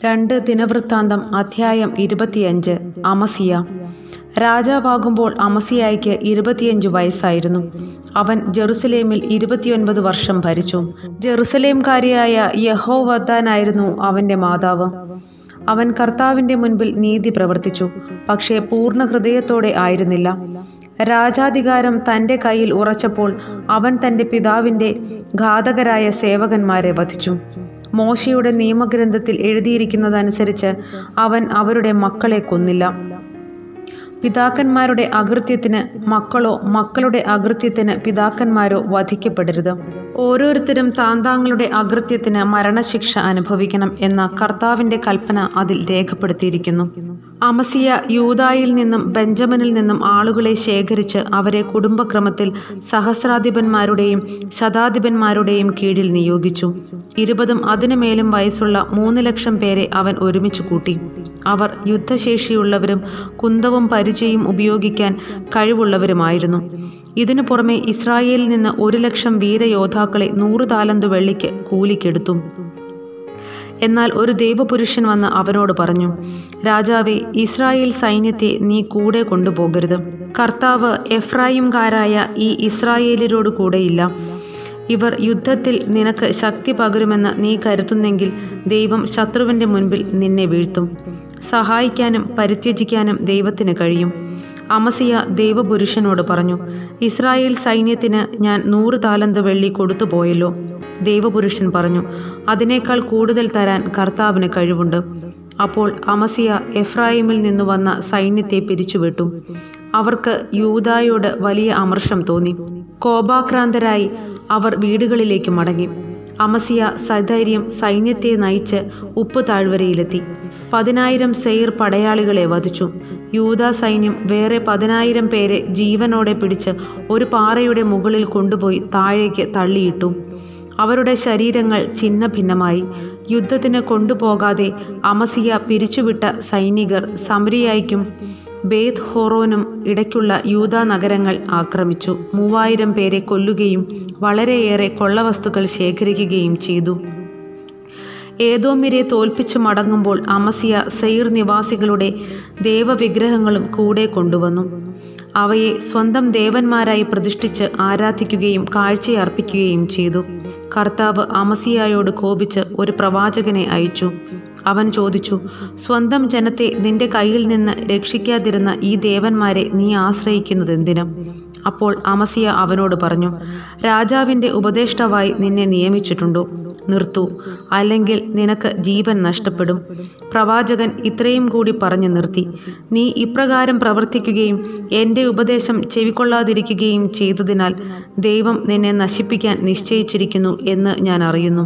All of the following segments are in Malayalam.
രണ്ട് ദിനവൃത്താന്തം അധ്യായം ഇരുപത്തിയഞ്ച് അമസിയ രാജാവാകുമ്പോൾ അമസിയായ്ക്ക് ഇരുപത്തിയഞ്ച് വയസ്സായിരുന്നു അവൻ ജെറുസലേമിൽ ഇരുപത്തിയൊൻപത് വർഷം ഭരിച്ചു ജെറുസലേംകാരിയായ യഹോവദ്ദാനായിരുന്നു അവൻ്റെ മാതാവ് അവൻ കർത്താവിൻ്റെ മുൻപിൽ നീതി പ്രവർത്തിച്ചു പക്ഷേ പൂർണ്ണ ഹൃദയത്തോടെ ആയിരുന്നില്ല രാജാധികാരം തൻ്റെ കയ്യിൽ ഉറച്ചപ്പോൾ അവൻ തൻ്റെ പിതാവിൻ്റെ ഘാതകരായ സേവകന്മാരെ വധിച്ചു മോശയുടെ നിയമഗ്രന്ഥത്തിൽ എഴുതിയിരിക്കുന്നതനുസരിച്ച് അവൻ അവരുടെ മക്കളെ കൊന്നില്ല പിതാക്കന്മാരുടെ അകൃത്യത്തിന് മക്കളോ മക്കളുടെ അകൃത്യത്തിന് പിതാക്കന്മാരോ വധിക്കപ്പെടരുത് ഓരോരുത്തരും താന്താങ്ങളുടെ അകൃത്യത്തിന് മരണശിക്ഷ അനുഭവിക്കണം എന്ന കർത്താവിൻ്റെ കൽപ്പന അതിൽ രേഖപ്പെടുത്തിയിരിക്കുന്നു അമസിയ യൂതായിൽ നിന്നും ബെഞ്ചമിനിൽ നിന്നും ആളുകളെ ശേഖരിച്ച് അവരെ കുടുംബക്രമത്തിൽ സഹസ്രാധിപന്മാരുടെയും ശതാധിപന്മാരുടെയും കീഴിൽ നിയോഗിച്ചു ഇരുപതും അതിനുമേലും വയസ്സുള്ള മൂന്ന് ലക്ഷം പേരെ അവൻ ഒരുമിച്ച് കൂട്ടി അവർ യുദ്ധശേഷിയുള്ളവരും കുന്തവും പരിചയും ഉപയോഗിക്കാൻ കഴിവുള്ളവരുമായിരുന്നു ഇതിനു പുറമെ ഇസ്രായേലിൽ നിന്ന് ഒരു ലക്ഷം വീരയോദ്ധാക്കളെ നൂറ് താലന്ത് വെള്ളിക്ക് കൂലിക്കെടുത്തു എന്നാൽ ഒരു ദൈവപുരുഷൻ വന്ന് അവനോട് പറഞ്ഞു രാജാവെ ഇസ്രായേൽ സൈന്യത്തെ നീ കൂടെ കൊണ്ടുപോകരുത് കർത്താവ് എഫ്രായിംകാരായ ഈ ഇസ്രായേലിനോട് കൂടെയില്ല ഇവർ യുദ്ധത്തിൽ നിനക്ക് ശക്തി പകരുമെന്ന് നീ കരുതുന്നെങ്കിൽ ദൈവം ശത്രുവിൻ്റെ മുൻപിൽ നിന്നെ വീഴ്ത്തും സഹായിക്കാനും പരിത്യജിക്കാനും ദൈവത്തിന് കഴിയും അമസിയ ദൈവപുരുഷനോട് പറഞ്ഞു ഇസ്രായേൽ സൈന്യത്തിന് ഞാൻ നൂറ് താലന്ത് വെള്ളി കൊടുത്തു പോയല്ലോ ദൈവപുരുഷൻ പറഞ്ഞു അതിനേക്കാൾ കൂടുതൽ തരാൻ കർത്താവിന് കഴിവുണ്ട് അപ്പോൾ അമസിയ എഫ്രായിമിൽ നിന്നു വന്ന സൈന്യത്തെ പിരിച്ചുവിട്ടു അവർക്ക് യൂതായോട് വലിയ അമർഷം തോന്നി കോപാക്രാന്തരായി അവർ വീടുകളിലേക്ക് മടങ്ങി അമസിയ സധൈര്യം സൈന്യത്തെ നയിച്ച് ഉപ്പ് താഴ്വരയിലെത്തി പതിനായിരം സെയിർ പടയാളികളെ വധിച്ചു യൂത സൈന്യം വേറെ പതിനായിരം പേരെ ജീവനോടെ പിടിച്ച് ഒരു പാറയുടെ മുകളിൽ കൊണ്ടുപോയി താഴേക്ക് തള്ളിയിട്ടു അവരുടെ ശരീരങ്ങൾ ഛിന്ന ഭിന്നമായി യുദ്ധത്തിന് കൊണ്ടുപോകാതെ അമസിയ പിരിച്ചുവിട്ട സൈനികർ സമരിയായിക്കും ബേത് ഹോറോനും ഇടയ്ക്കുള്ള യൂത നഗരങ്ങൾ ആക്രമിച്ചു മൂവായിരം പേരെ കൊല്ലുകയും വളരെയേറെ കൊള്ളവസ്തുക്കൾ ശേഖരിക്കുകയും ചെയ്തു ഏതോമിരെ തോൽപ്പിച്ചു മടങ്ങുമ്പോൾ അമസിയ സെയിർ നിവാസികളുടെ ദേവവിഗ്രഹങ്ങളും കൂടെ കൊണ്ടുവന്നു അവയെ സ്വന്തം ദേവന്മാരായി പ്രതിഷ്ഠിച്ച് ആരാധിക്കുകയും കാഴ്ചയർപ്പിക്കുകയും ചെയ്തു കർത്താവ് അമസിയായോട് കോപിച്ച് ഒരു പ്രവാചകനെ അയച്ചു അവൻ ചോദിച്ചു സ്വന്തം ജനത്തെ നിന്റെ കയ്യിൽ നിന്ന് രക്ഷിക്കാതിരുന്ന ഈ ദേവന്മാരെ നീ ആശ്രയിക്കുന്നതെന്തിനും അപ്പോൾ അമസിയ അവനോട് പറഞ്ഞു രാജാവിൻ്റെ ഉപദേഷ്ടാവായി നിന്നെ നിയമിച്ചിട്ടുണ്ടോ നിർത്തൂ അല്ലെങ്കിൽ നിനക്ക് ജീവൻ നഷ്ടപ്പെടും പ്രവാചകൻ ഇത്രയും കൂടി പറഞ്ഞു നിർത്തി നീ ഇപ്രകാരം പ്രവർത്തിക്കുകയും എൻ്റെ ഉപദേശം ചെവിക്കൊള്ളാതിരിക്കുകയും ചെയ്തതിനാൽ ദൈവം നിന്നെ നശിപ്പിക്കാൻ നിശ്ചയിച്ചിരിക്കുന്നു എന്ന് ഞാൻ അറിയുന്നു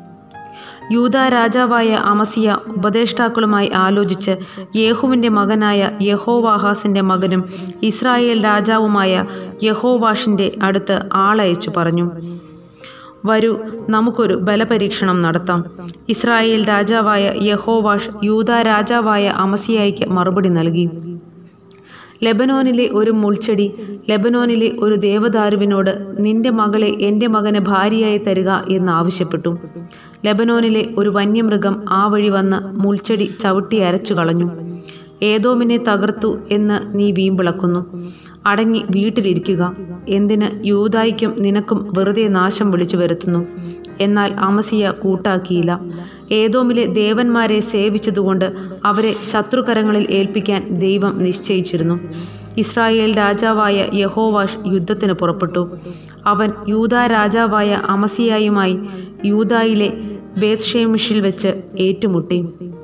യൂത രാജാവായ അമസിയ ഉപദേഷ്ടാക്കളുമായി ആലോചിച്ച് യേഹുവിൻ്റെ മകനായ യഹോവാഹാസിൻ്റെ മകനും ഇസ്രായേൽ രാജാവുമായ യഹോവാഷിൻ്റെ അടുത്ത് ആളയച്ചു പറഞ്ഞു വരൂ നമുക്കൊരു ബലപരീക്ഷണം നടത്താം ഇസ്രായേൽ രാജാവായ യഹോവാഷ് യൂത രാജാവായ അമസിയായിക്ക് മറുപടി നൽകി ലെബനോനിലെ ഒരു മുൾച്ചെടി ലെബനോനിലെ ഒരു ദേവദാരുവിനോട് നിന്റെ മകളെ എൻ്റെ മകന് ഭാര്യയായി തരിക എന്ന് ആവശ്യപ്പെട്ടു ലെബനോനിലെ ഒരു വന്യമൃഗം ആ വഴി വന്ന് മുൾച്ചെടി ചവിട്ടി അരച്ചു കളഞ്ഞു ഏതോമിനെ തകർത്തു എന്ന് നീ വീമ്പിളക്കുന്നു അടങ്ങി വീട്ടിലിരിക്കുക എന്തിന് യൂതായിക്കും നിനക്കും വെറുതെ നാശം വിളിച്ചു വരുത്തുന്നു എന്നാൽ അമസിയ കൂട്ടാക്കിയില്ല ഏതോമിലെ ദേവന്മാരെ സേവിച്ചതുകൊണ്ട് അവരെ ശത്രുകരങ്ങളിൽ ഏൽപ്പിക്കാൻ ദൈവം നിശ്ചയിച്ചിരുന്നു ഇസ്രായേൽ രാജാവായ യഹോവാഷ് യുദ്ധത്തിന് പുറപ്പെട്ടു അവൻ യൂത രാജാവായ അമസിയായുമായി യൂതായിലെ ബേത്ഷേമിഷിൽ വെച്ച് ഏറ്റുമുട്ടി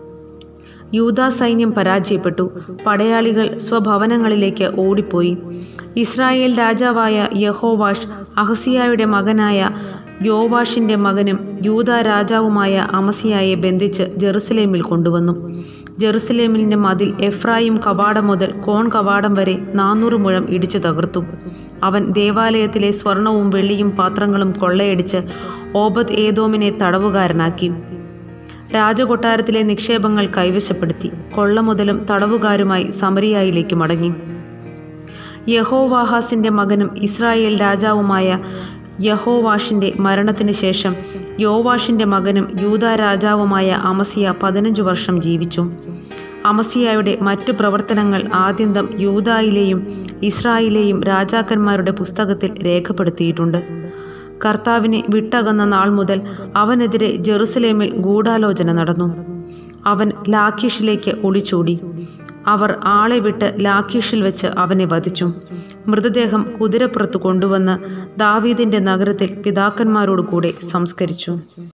യൂത സൈന്യം പരാജയപ്പെട്ടു പടയാളികൾ സ്വഭവനങ്ങളിലേക്ക് ഓടിപ്പോയി ഇസ്രായേൽ രാജാവായ യഹോവാഷ് അഹസിയായുടെ മകനായ യോവാഷിൻ്റെ മകനും യൂത രാജാവുമായ അമസിയായെ ബന്ധിച്ച് ജെറുസലേമിൽ കൊണ്ടുവന്നു ജെറുസലേമിൻ്റെ മതിൽ എഫ്രായിം കവാടം മുതൽ കോൺ കവാടം വരെ നാനൂറ് മുഴം ഇടിച്ചു തകർത്തു അവൻ ദേവാലയത്തിലെ സ്വർണവും വെള്ളിയും പാത്രങ്ങളും കൊള്ളയടിച്ച് ഓബദ് ഏതോമിനെ തടവുകാരനാക്കി രാജകൊട്ടാരത്തിലെ നിക്ഷേപങ്ങൾ കൈവശപ്പെടുത്തി കൊള്ള മുതലും തടവുകാരുമായി സമരിയായിലേക്ക് മടങ്ങി യഹോവാഹാസിന്റെ മകനും ഇസ്രായേൽ രാജാവുമായ യഹോവാഷിൻ്റെ മരണത്തിന് ശേഷം യോവാഷിൻ്റെ മകനും യൂദാ രാജാവുമായ അമസിയ പതിനഞ്ചു വർഷം ജീവിച്ചു അമസിയായുടെ മറ്റു പ്രവർത്തനങ്ങൾ ആദ്യന്തം യൂദായിലെയും ഇസ്രായേലെയും രാജാക്കന്മാരുടെ പുസ്തകത്തിൽ രേഖപ്പെടുത്തിയിട്ടുണ്ട് കർത്താവിനെ വിട്ടകന്ന നാൾ മുതൽ അവനെതിരെ ജെറുസലേമിൽ ഗൂഢാലോചന നടന്നു അവൻ ലാഖീഷിലേക്ക് ഒളിച്ചോടി അവർ ആളെ വിട്ട് ലാഖീഷിൽ വെച്ച് അവനെ വധിച്ചു മൃതദേഹം കുതിരപ്പുറത്ത് കൊണ്ടുവന്ന് ദാവീദിന്റെ നഗരത്തിൽ പിതാക്കന്മാരോട് കൂടെ സംസ്കരിച്ചു